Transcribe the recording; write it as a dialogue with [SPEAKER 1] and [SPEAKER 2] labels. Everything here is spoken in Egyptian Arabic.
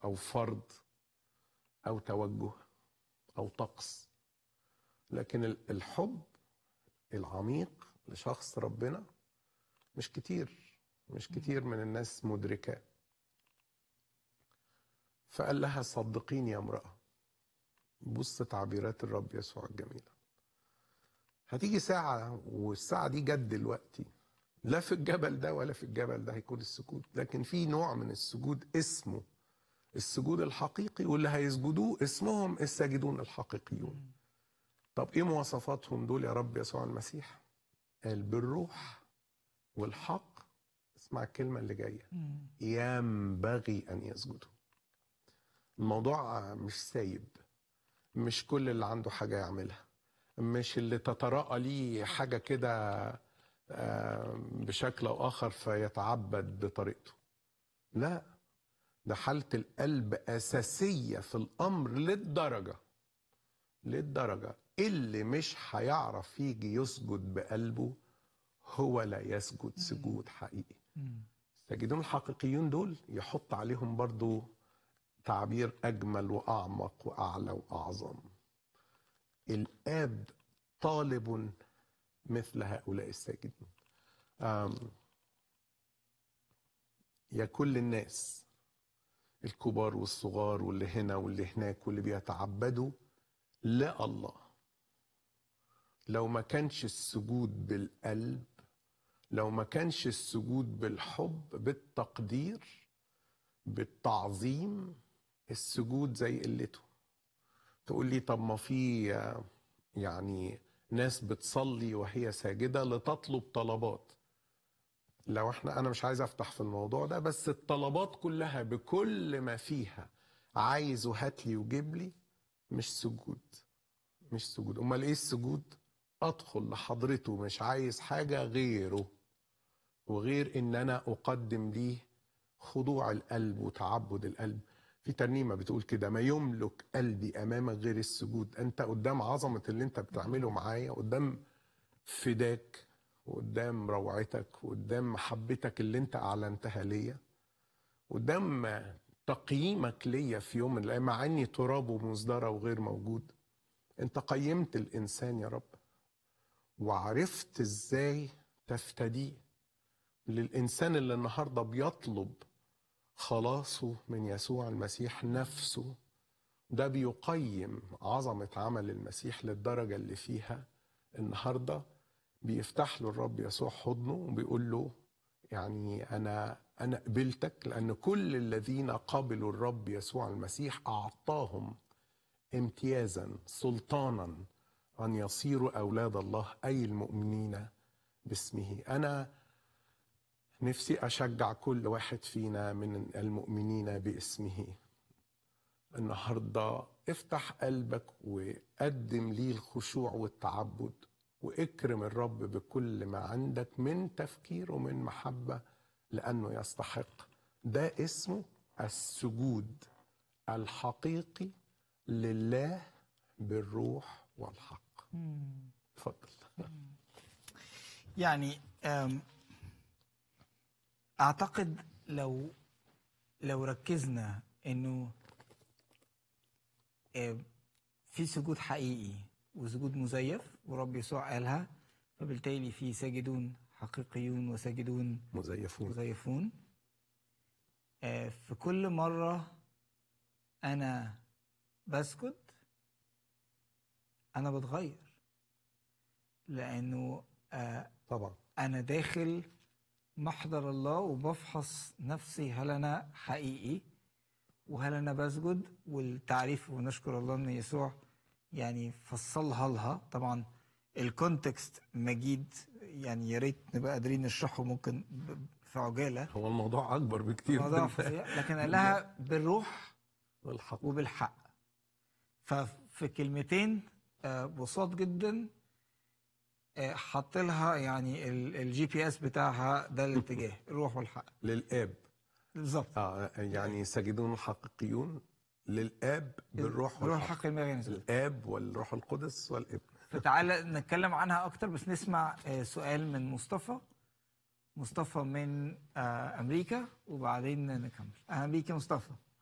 [SPEAKER 1] او فرض او توجه او طقس لكن ال- الحب العميق لشخص ربنا مش كتير مش كتير من الناس مدركاه فقال لها صدقيني يا امرأة بص تعبيرات الرب يسوع الجميلة هتيجي ساعة والساعة دي جت دلوقتي لا في الجبل ده ولا في الجبل ده هيكون السجود لكن في نوع من السجود اسمه السجود الحقيقي واللي هيسجدوه اسمهم الساجدون الحقيقيون طب ايه مواصفاتهم دول يا رب يسوع المسيح قال بالروح والحق اسمع الكلمة اللي جاية ينبغي أن يسجدوا الموضوع مش سايب مش كل اللي عنده حاجة يعملها مش اللي تتراءى ليه حاجة كده آه، بشكل أو آخر فيتعبد بطريقته لا ده حالة القلب أساسية في الأمر للدرجة للدرجة اللي مش هيعرف يجي يسجد بقلبه هو لا يسجد سجود حقيقي الساجدون الحقيقيون دول يحط عليهم برضو تعبير أجمل وأعمق وأعلى وأعظم الآب طالب مثل هؤلاء الساجدين آم، يا كل الناس الكبار والصغار واللي هنا واللي هناك واللي بيتعبدوا لا الله لو ما كانش السجود بالقلب لو ما كانش السجود بالحب بالتقدير بالتعظيم السجود زي قلته تقول لي طب ما في آه، يعني ناس بتصلي وهي ساجده لتطلب طلبات لو احنا انا مش عايز افتح في الموضوع ده بس الطلبات كلها بكل ما فيها عايز وهات لي وجيب لي مش سجود مش سجود امال ايه السجود ادخل لحضرته مش عايز حاجه غيره وغير ان انا اقدم ليه خضوع القلب وتعبد القلب في ترنيمه بتقول كده ما يملك قلبي امامك غير السجود انت قدام عظمه اللي انت بتعمله معايا قدام فداك وقدام روعتك وقدام محبتك اللي انت اعلنتها ليا قدام تقييمك ليا في يوم من الايام مع اني تراب ومزدرى وغير موجود انت قيمت الانسان يا رب وعرفت ازاي تفتديه للانسان اللي النهارده بيطلب خلاصه من يسوع المسيح نفسه ده بيقيم عظمه عمل المسيح للدرجه اللي فيها النهارده بيفتح له الرب يسوع حضنه وبيقول له يعني انا انا قبلتك لان كل الذين قبلوا الرب يسوع المسيح اعطاهم امتيازا سلطانا ان يصيروا اولاد الله اي المؤمنين باسمه انا نفسي اشجع كل واحد فينا من المؤمنين باسمه النهارده افتح قلبك وقدم ليه الخشوع والتعبد واكرم الرب بكل ما عندك من تفكير ومن محبه لانه يستحق ده اسمه السجود الحقيقي لله بالروح والحق اتفضل
[SPEAKER 2] يعني أم، اعتقد لو لو ركزنا انه أم، في سجود حقيقي وسجود مزيف ورب يسوع قالها فبالتالي في ساجدون حقيقيون وساجدون
[SPEAKER 1] مزيفون
[SPEAKER 2] مزيفون آه، في كل مرة أنا بسجد أنا بتغير لأنه آه،
[SPEAKER 1] طبعا
[SPEAKER 2] أنا داخل محضر الله وبفحص نفسي هل أنا حقيقي وهل أنا بسجد والتعريف ونشكر الله إن يسوع يعني فصلها لها طبعا الكونتكست مجيد يعني يا ريت نبقى قادرين نشرحه ممكن ب- في عجالة
[SPEAKER 1] هو الموضوع اكبر بكتير
[SPEAKER 2] موضوع
[SPEAKER 1] من
[SPEAKER 2] فظيع لكن قال لها بالروح
[SPEAKER 1] الحق
[SPEAKER 2] وبالحق ففي كلمتين آه، بساط جدا آه، حط لها يعني الجي بي اس بتاعها ده الاتجاه الروح والحق
[SPEAKER 1] للاب
[SPEAKER 2] بالظبط
[SPEAKER 1] اه يعني ساجدون الحقيقيون للاب بالروح
[SPEAKER 2] الروح
[SPEAKER 1] والحق
[SPEAKER 2] الحق المغني
[SPEAKER 1] الاب والروح القدس والابن
[SPEAKER 2] فتعالى نتكلم عنها اكتر بس نسمع آه، سؤال من مصطفى مصطفى من آه، امريكا وبعدين نكمل اهلا بيك يا مصطفى